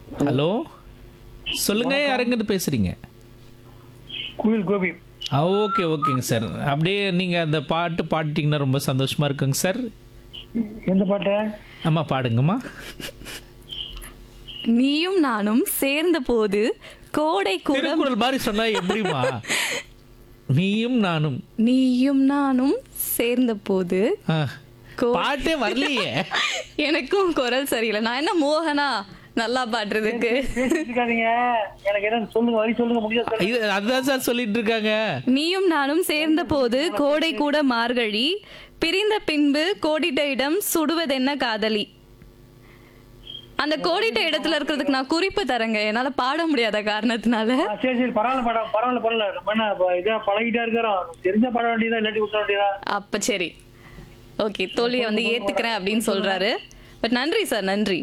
Hello சொல்லுங்க யாருங்கிட்ட பேசுறீங்க குயில் கோபி ஆ ஓகே ஓகேங்க சார் அப்படியே நீங்கள் அந்த பாட்டு பாடிட்டீங்கன்னா ரொம்ப சந்தோஷமா இருக்குங்க சார் எந்த பாட்டு அம்மா பாடுங்கம்மா நீயும் நானும் சேர்ந்த போது கோடை கூட திருக்குறள் மாதிரி சொன்னா எப்படிமா நீயும் நானும் நீயும் நானும் சேர்ந்த போது ஆ, கோ- பாட்டே வரலையே எனக்கும் குரல் சரியில்லை நான் என்ன மோகனா நல்லா பாடுறதுக்கு பேசிட்டு இருக்காதீங்க எனக்கு என்ன சொல்லுங்க வரி சொல்லுங்க முடியாது சொல்லுங்க. இது அதுதான் சார் சொல்லிட்டு இருக்காங்க நீயும் நானும் சேர்ந்த போது கோடை கூட மார்கழி பிரிந்த பின்பு கோடிட்ட இடம் சுடுவதென்ன காதலி அந்த கோடிட்ட இடத்துல இருக்கிறதுக்கு நான் குறிப்பு தரேங்க என்னால பாட முடியாத காரணத்தினால ஆ, சரி சரி பரவாயில்ல மேடம் பரவாயில்ல பரவாயில்ல நம்ம என்ன இப்ப இதா பழகிட்டா இருக்கிறோம் தெரிஞ்சா பாட வேண்டியதா இல்லாட்டி விட்ட வேண்டியதா அப்ப சரி ஓகே தோல்வியை வந்து ஏத்துக்கிறேன் அப்படின்னு சொல்றாரு பட் நன்றி சார் நன்றி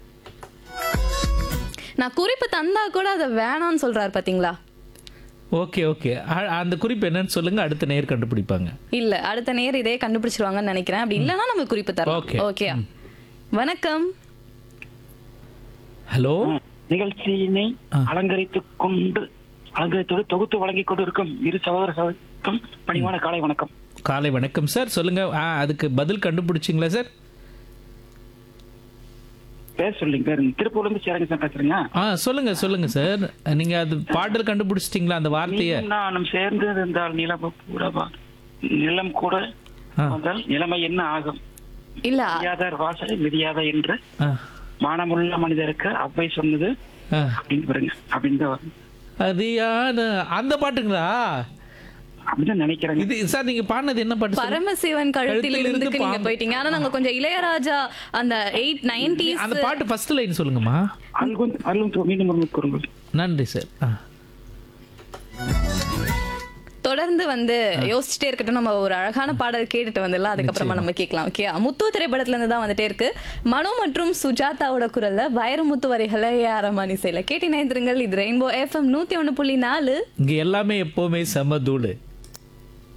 நான் குறிப்பு தந்தா கூட அதை வேணாம்னு சொல்றாரு பாத்தீங்களா ஓகே ஓகே அ- அந்த குறிப்பு என்னன்னு சொல்லுங்க அடுத்த நேர் கண்டுபிடிப்பாங்க இல்ல அடுத்த நேர் இதே கண்டுபிடிச்சிருவாங்கன்னு நினைக்கிறேன் அப்படி இல்லைன்னா நம்ம குறிப்பு தரலாம் Okay. ஓகே வணக்கம் ஹலோ நிகழ்ச்சியினை அலங்கரித்துக் கொண்டு அலங்கரித்தோடு தொகுத்து வழங்கிக் கொண்டிருக்கும் இரு சகோதர சகோதரிக்கும் பணிவான காலை வணக்கம் காலை வணக்கம் சார் சொல்லுங்க ஆ அதுக்கு பதில் கண்டுபிடிச்சிங்களா சார் பேர் சொல்லுங்க பேர் திருப்பூர்ல இருந்து சேரங்க சார் பேசுறீங்க ஆ சொல்லுங்க சொல்லுங்க சார் நீங்க அது பாடல் கண்டுபிடிச்சிட்டீங்களா அந்த வார்த்தையை நீயும் நானும் சேர்ந்து இருந்தால் நிலம் கூடவா நிலம் கூட ஆ. வந்தால் நிலைமை என்ன ஆகும் இல்ல மிதியாதார் வாசலை மிதியாத என்று ஆ, மானமுள்ள மனிதருக்கு அவ்வை சொன்னது ஆ. அப்படின்னு பாருங்க அப்படின்னு தான் வரும் அது யான அந்த பாட்டுங்களா அப்படின்னு நினைக்கிறேங்க இது சார் நீங்க பாடினது என்ன பாட்டு சொல்லுங்க? பரமசிவன் கழுத்தில் கழுத்தில் இருந்து இருந்துக்கு நீங்க பாம்பு. போயிட்டீங்க ஆனா நாங்க கொஞ்சம் இளையராஜா அந்த எயிட் நைன்டிஸ் அந்த பாட்டு ஃபர்ஸ்ட் லைன் சொல்லுங்கம்மா அல்கும் அல்லும் மீண்டும் ஒரு முறை கூறுங்கள் நன்றி சார் ஆ. தொடர்ந்து வந்து யோசிச்சுட்டே இருக்கட்டும் நம்ம ஒரு அழகான பாடல் கேட்டுட்டு வந்துடலாம் அதுக்கப்புறமா நம்ம கேட்கலாம் ஓகே முத்து திரைப்படத்துல இருந்து தான் வந்துட்டே இருக்கு மனோ மற்றும் சுஜாதாவோட குரல்ல வைரமுத்து வரிகளை ஏஆரமான் இசையில கேட்டினைந்திருங்கள் இது ரெயின்போ எஃப்எம் நூத்தி ஒண்ணு புள்ளி நாலு இங்க எல்லாமே எப்பவுமே செம தூளு